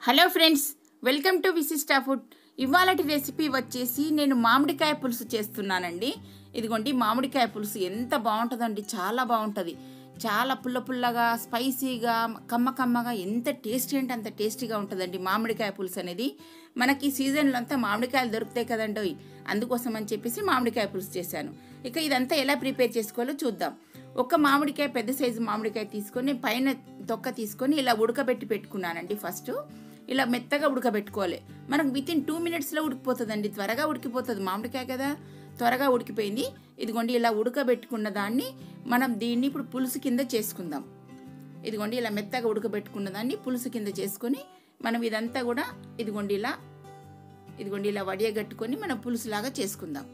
hello friends welcome to Vishishta food ఇవాళటి recipe వచ్చేసి నేను మామిడికాయ పులుసు చేస్తున్నానండి ఇదిగోండి మామిడికాయ పులుసు ఎంత బాగుంటుందండి చాలా బాగుంటుంది చాలా పుల్ల పుల్లగా స్పైసీగా కమ్మ కమ్మగా ఎంత టేస్టీ అంటే అంత టేస్టీగా ఉంటుందండి మామిడికాయ పులుసు అనేది మనకి ఈ సీజన్లో అంతా మామిడికాయలు దొరుకుతాయి కదండి అందుకోసం అని చెప్పేసి మామిడికాయ పులుసు చేశాను ఇక ఇదంతా ఎలా ప్రిపేర్ చేసుకోవాలో చూద్దాం ఒక మామిడికాయ పెద్ద సైజు మామిడికాయ తీసుకొని పైన తొక్క తీసుకొని ఇలా ఉడకబెట్టి పెట్టుకున్నానండి ఫస్ట్ ఇలా మెత్తగా ఉడకబెట్టుకోవాలి మనకు విత్ ఇన్ టూ మినిట్స్లో ఉడికిపోతుందండి త్వరగా ఉడికిపోతుంది మామిడికాయ కదా త్వరగా ఉడికిపోయింది ఇదిగోండి ఇలా ఉడకబెట్టుకున్న దాన్ని మనం దీన్ని ఇప్పుడు పులుసు కింద చేసుకుందాం ఇదిగోండి ఇలా మెత్తగా ఉడకబెట్టుకున్న దాన్ని పులుసు కింద చేసుకొని మనం ఇదంతా కూడా ఇదిగోండి ఇలా ఇదిగోండి ఇలా వడియగట్టుకొని మనం పులుసులాగా చేసుకుందాం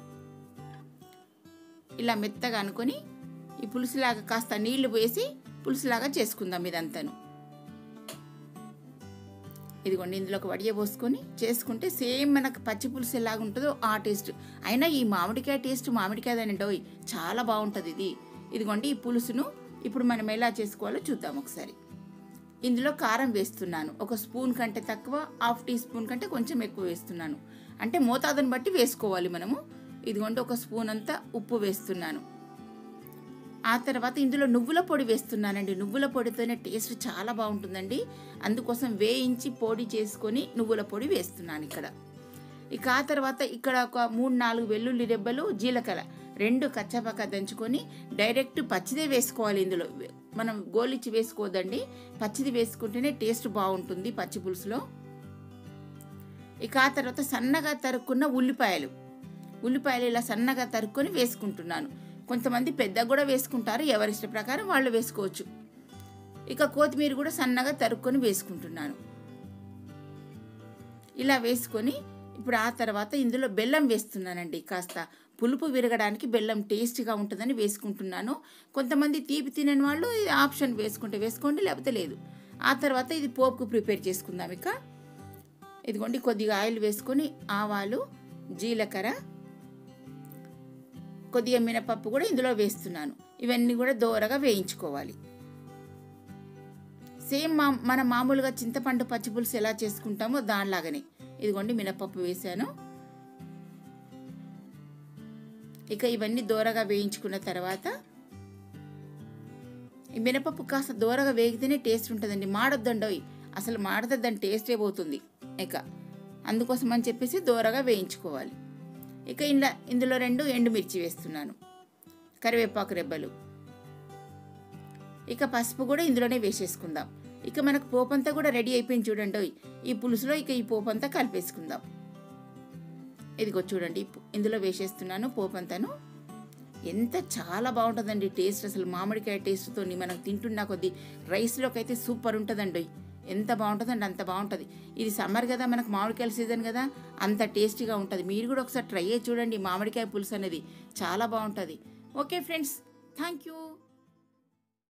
ఇలా మెత్తగా అనుకొని ఈ పులుసులాగా కాస్త నీళ్లు వేసి పులుసులాగా చేసుకుందాం ఇదంతాను ఇదిగోండి ఇందులోకి వడియ పోసుకొని చేసుకుంటే సేమ్ మనకు పచ్చి పులుసు ఎలాగ ఉంటుందో ఆ టేస్ట్ అయినా ఈ మామిడికాయ టేస్ట్ మామిడికాయదేనండి చాలా బాగుంటుంది ఇది ఇదిగోండి ఈ పులుసును ఇప్పుడు మనం ఎలా చేసుకోవాలో చూద్దాం ఒకసారి ఇందులో కారం వేస్తున్నాను ఒక స్పూన్ కంటే తక్కువ హాఫ్ టీ స్పూన్ కంటే కొంచెం ఎక్కువ వేస్తున్నాను అంటే మోతాదుని బట్టి వేసుకోవాలి మనము ఇదిగోండి ఒక స్పూన్ అంతా ఉప్పు వేస్తున్నాను ఆ తర్వాత ఇందులో నువ్వుల పొడి వేస్తున్నానండి నువ్వుల పొడితోనే టేస్ట్ చాలా బాగుంటుందండి అందుకోసం వేయించి పొడి చేసుకొని నువ్వుల పొడి వేస్తున్నాను ఇక్కడ ఇక ఆ తర్వాత ఇక్కడ ఒక మూడు నాలుగు వెల్లుల్లి రెబ్బలు జీలకర్ర రెండు కచ్చపక్క దంచుకొని డైరెక్ట్ పచ్చిదే వేసుకోవాలి ఇందులో మనం గోలిచ్చి వేసుకోవద్దండి పచ్చిది వేసుకుంటేనే టేస్ట్ బాగుంటుంది పచ్చి పులుసులో ఇక ఆ తర్వాత సన్నగా తరుక్కున్న ఉల్లిపాయలు ఉల్లిపాయలు ఇలా సన్నగా తరుక్కొని వేసుకుంటున్నాను కొంతమంది పెద్దగా కూడా వేసుకుంటారు ఎవరిష్ట ప్రకారం వాళ్ళు వేసుకోవచ్చు ఇక కొత్తిమీర కూడా సన్నగా తరుక్కొని వేసుకుంటున్నాను ఇలా వేసుకొని ఇప్పుడు ఆ తర్వాత ఇందులో బెల్లం వేస్తున్నానండి కాస్త పులుపు విరగడానికి బెల్లం టేస్ట్గా ఉంటుందని వేసుకుంటున్నాను కొంతమంది తీపి తినని వాళ్ళు ఇది ఆప్షన్ వేసుకుంటే వేసుకోండి లేకపోతే లేదు ఆ తర్వాత ఇది పోపుకు ప్రిపేర్ చేసుకుందాం ఇక ఇదిగోండి కొద్దిగా ఆయిల్ వేసుకొని ఆవాలు జీలకర్ర కొద్దిగా మినపప్పు కూడా ఇందులో వేస్తున్నాను ఇవన్నీ కూడా దోరగా వేయించుకోవాలి సేమ్ మా మన మామూలుగా చింతపండు పచ్చిపులుసు ఎలా చేసుకుంటామో దానిలాగానే ఇదిగోండి మినపప్పు వేసాను ఇక ఇవన్నీ దోరగా వేయించుకున్న తర్వాత ఈ మినపప్పు కాస్త దోరగా వేగితేనే టేస్ట్ ఉంటుందండి మాడొద్దండోయ్ అసలు మాడితే దాని టేస్టే పోతుంది ఇక అందుకోసం అని చెప్పేసి దోరగా వేయించుకోవాలి ఇక ఇందులో ఇందులో రెండు ఎండుమిర్చి వేస్తున్నాను కరివేపాకు రెబ్బలు ఇక పసుపు కూడా ఇందులోనే వేసేసుకుందాం ఇక మనకు పోపంతా కూడా రెడీ అయిపోయింది చూడండి ఈ పులుసులో ఇక ఈ పోపంతా కలిపేసుకుందాం ఇదిగో చూడండి ఇందులో వేసేస్తున్నాను పోపంతాను ఎంత చాలా బాగుంటుందండి టేస్ట్ అసలు మామిడికాయ టేస్ట్తో మనం తింటున్నా కొద్దీ రైస్లోకి అయితే సూపర్ ఉంటుందండి ఎంత బాగుంటుందండి అంత బాగుంటుంది ఇది సమ్మర్ కదా మనకు మామిడికాయల సీజన్ కదా అంత టేస్టీగా ఉంటుంది మీరు కూడా ఒకసారి ట్రై చేసి చూడండి మామిడికాయ పులుసు అనేది చాలా బాగుంటుంది ఓకే ఫ్రెండ్స్ థ్యాంక్ యూ